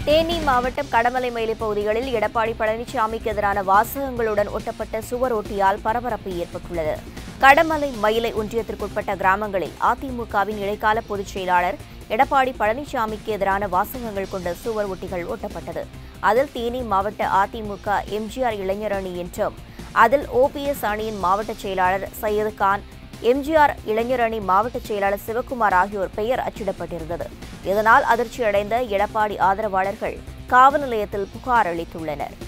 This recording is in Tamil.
தேனி மாவட்டம் கடமலை மயிலை பகுதிகளில் எடப்பாடி பழனிசாமிக்கு எதிரான வாசகங்களுடன் ஒட்டப்பட்ட சுவர் ஒட்டியால் பரபரப்பு ஏற்பட்டுள்ளது கடமலை மயிலை ஒன்றியத்திற்குட்பட்ட கிராமங்களில் அதிமுகவின் இடைக்கால பொதுச் செயலாளர் எடப்பாடி பழனிசாமிக்கு எதிரான வாசகங்கள் கொண்ட சுவர் ஒட்டிகள் ஒட்டப்பட்டது அதில் தேனி மாவட்ட அதிமுக எம்ஜிஆர் இளைஞர் அணி என்றும் அதில் ஓபிஎஸ் அணியின் மாவட்ட செயலாளர் சையது கான் எம்ஜிஆர் இளைஞர் அணி மாவட்ட செயலாளர் சிவக்குமார் ஆகியோர் பெயர் அச்சிடப்பட்டிருந்தது இதனால் அதிர்ச்சியடைந்த எடப்பாடி ஆதரவாளர்கள் காவல் நிலையத்தில் புகார் அளித்துள்ளனர்